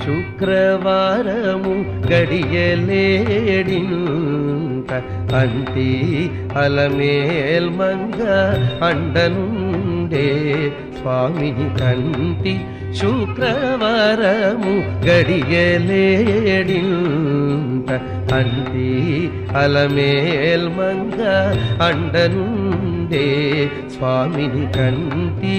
శుక్రవారము గడియలేడింత అంటి అలమేల్ మంగ అండనుండే స్వామిని కంటి శుక్రవారము గడియలేడింత అంటి అలమేల్ మంగ అండనుండే స్వామిని కంటి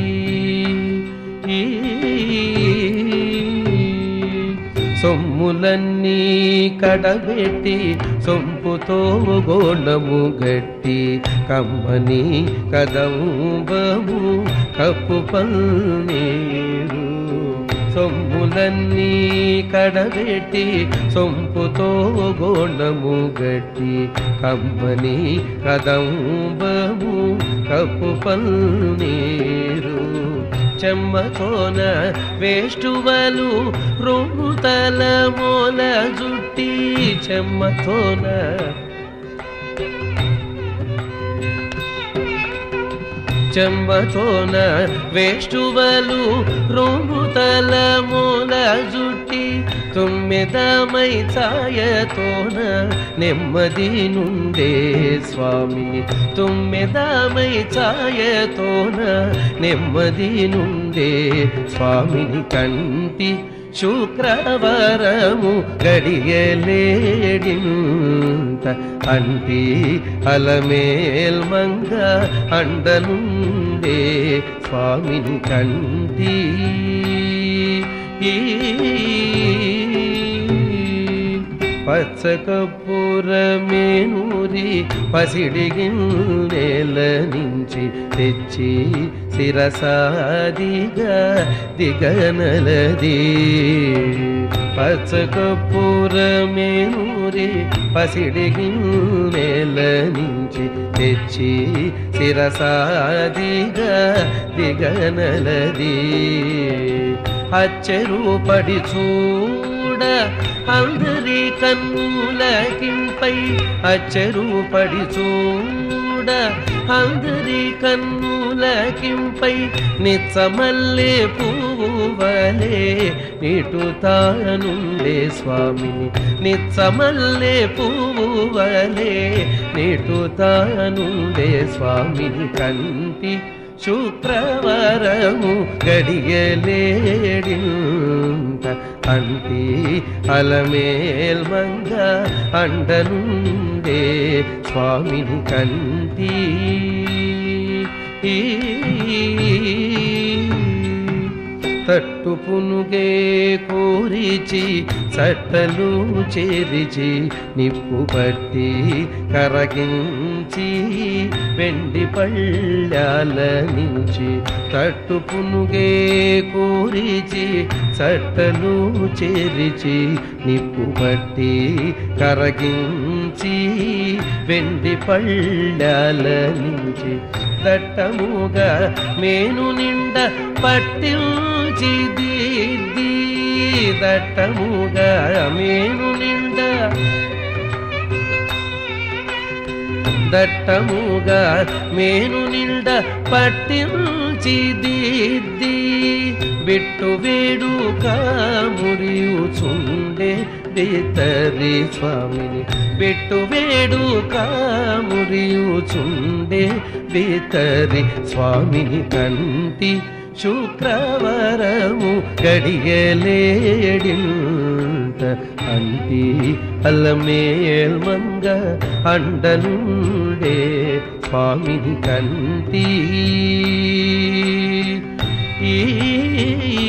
సొమ్ములన్నీ కడబెట్టి సొంపుతో గోళము గట్టి కమ్మని కదంబము కప్పు పల్నీరు సొమ్ములన్నీ కడబెట్టి సొంపుతో గోళము గట్టి కమ్మని కదంబము కప్పు పల్నీరు చెమ్మతోన వేష్టువలు రొమ్ముతల మూల జుట్టి చెమ్మతోన చెమ్మతోన వేష్టువలు రొమ్ముతల మూల జుట్టి తొమ్మిదమై ఛాయతోన నెమ్మది నుండే స్వామిని తొమ్మిదమై ఛాయతోన నెమ్మది నుండే స్వామిని కంటి శుక్రవారము గడియలేడింత అంటి అలమేల్ మంగ అండనుండే స్వామిని కంటి పచ్చకపురమేనూరి పసిడిగిన్నెల నుంచి తెచ్చి శిరసాదిగా దిగనలది పచ్చకపురమేనూరి పసిడిగిన్నెల నుంచి తెచ్చి శిరసాదిగా దిగనలది అచ్చెరుపడి చూడ అందరి కన్నులకింపై అచ్చెరుపడి చూడ అందరి కన్నులకింపై నిచ్చమల్లే పువ్వువలే నిటు తానుండే స్వామిని నిచ్చమల్లే పువ్వువలే నిటు తానుండే స్వామిని కంటి శుక్రవారము గడియలేడింత అంటి అలమేల్ మంగ అండనుండే స్వామిని కంటి తట్టు పునుగే కోరిచి సట్టలు చేరిచి నిప్పు పట్టి కరగించి వెండి పళ్ళాల నుంచి తట్టు పునుగే కోరిచి సట్టలు చేరిచి నిప్పు పట్టి కరగించి వెండి పళ్ళాల నుంచి దట్టముగా మేను నిండ పట్టించి దిద్ది దట్టముగా మేను నిండ దట్టముగా మేను నిండ పట్టించి దిద్ది బిట్టు వేడుక మురియుచుండే బేతరి స్వామిని బిట్టు వేడుక మురియుచుండే బేతరి స్వామిని కంటి శుక్రవారము గడియలేడింత అంటి అల్లమేల్ మంగ అండనుండే స్వామిని కంటి ఈ